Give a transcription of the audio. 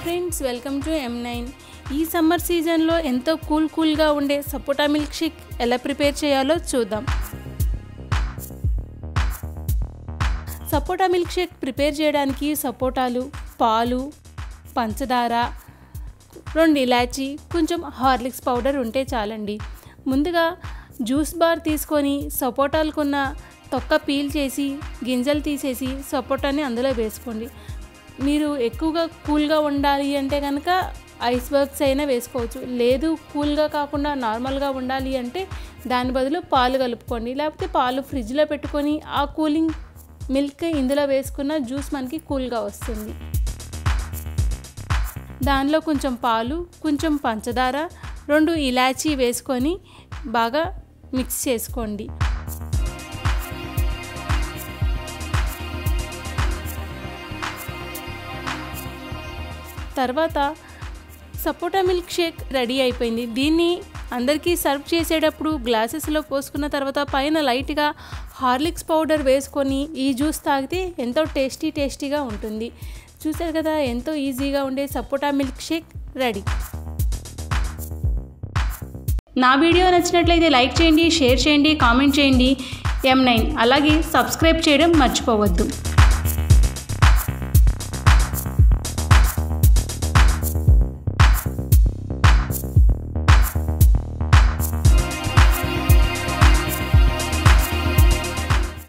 friends welcome to M nine ఈ summer సీజన్లో ఎంతో కూల్ కూల్గా ఉండే సపోటా మిల్క్ షేక్ ఎలా ప్రిపేర్ చేయాలో చూద్దాం సపోటా మిల్క్ షేక్ ప్రిపేర్ చేయడానికి సపోటాలు పాలు పంచదార రెండు ఇలాచి కొంచెం హార్లిక్స్ పౌడర్ ఉంటే చాలండి ముందుగా జ్యూస్ బార్ తీసుకొని సపోటాలకున్న తొక్క పీల్ చేసి గింజలు తీసేసి సపోటాని అందులో వేసుకోండి మీరు ఎక్కువగా కూల్గా ఉండాలి అంటే కనుక ఐస్ వర్క్స్ అయినా వేసుకోవచ్చు లేదు కూల్గా కాకుండా నార్మల్గా ఉండాలి అంటే దాని బదులు పాలు కలుపుకోండి లేకపోతే పాలు ఫ్రిడ్జ్లో పెట్టుకొని ఆ కూలింగ్ మిల్క్ ఇందులో వేసుకున్న జ్యూస్ మనకి కూల్గా వస్తుంది దానిలో కొంచెం పాలు కొంచెం పంచదార రెండు ఇలాచీ వేసుకొని బాగా మిక్స్ చేసుకోండి తర్వాత సపోటా మిల్క్ షేక్ రెడీ అయిపోయింది దీన్ని అందరికీ సర్వ్ చేసేటప్పుడు గ్లాసెస్లో పోసుకున్న తర్వాత పైన లైట్గా హార్లిక్స్ పౌడర్ వేసుకొని ఈ జ్యూస్ తాగితే ఎంతో టేస్టీ టేస్టీగా ఉంటుంది చూసారు కదా ఎంతో ఈజీగా ఉండే సపోటా మిల్క్ షేక్ రెడీ నా వీడియో నచ్చినట్లయితే లైక్ చేయండి షేర్ చేయండి కామెంట్ చేయండి ఎం నైన్ అలాగే సబ్స్క్రైబ్ చేయడం మర్చిపోవద్దు